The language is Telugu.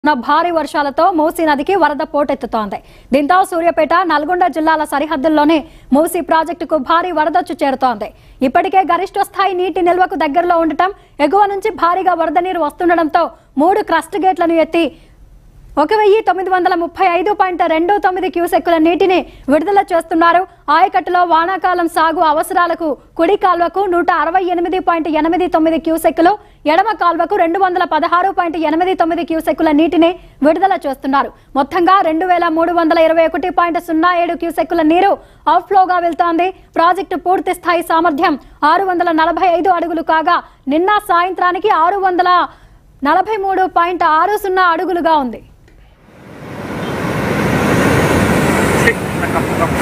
ఉన్న భారీ వర్షాలతో మూసీ నదికి వరద పోటెత్తుతోంది దీంతో సూర్యాపేట నల్గొండ జిల్లాల సరిహద్దుల్లోనే మూసీ ప్రాజెక్టుకు భారీ వరదొచ్చు చేరుతోంది ఇప్పటికే గరిష్ట స్థాయి నీటి నిల్వకు దగ్గరలో ఉండటం ఎగువ నుంచి భారీగా వరద నీరు వస్తుండటంతో మూడు క్రస్ట్ గేట్లను ఎత్తి ఒక వెయ్యి తొమ్మిది వందల ముప్పై ఐదు పాయింట్ రెండు తొమ్మిది క్యూసెక్కుల నీటిని విడుదల చేస్తున్నారు ఆయకట్టులో వానాకాలం సాగు అవసరాలకు కుడి కాల్వకు నూట అరవై ఎనిమిది పాయింట్ ఎనిమిది తొమ్మిది క్యూసెక్కులు ఎడమ కాల్వకు రెండు వందల పదహారు పాయింట్ ఎనిమిది తొమ్మిది క్యూసెక్కుల నీటిని విడుదల చేస్తున్నారు మొత్తంగా రెండు వేల మూడు వందల ఇరవై ఒకటి పాయింట్ సున్నా ఏడు క్యూసెక్కుల నీరు అవుట్ఫ్లోగా వెళ్తోంది ప్రాజెక్టు పూర్తి స్థాయి సామర్థ్యం ఆరు వందల నలభై ఐదు అడుగులు కాగా నిన్న సాయంత్రానికి ఆరు వందల నలభై మూడు పాయింట్ ఆరు సున్నా అడుగులుగా ఉంది Six, a couple of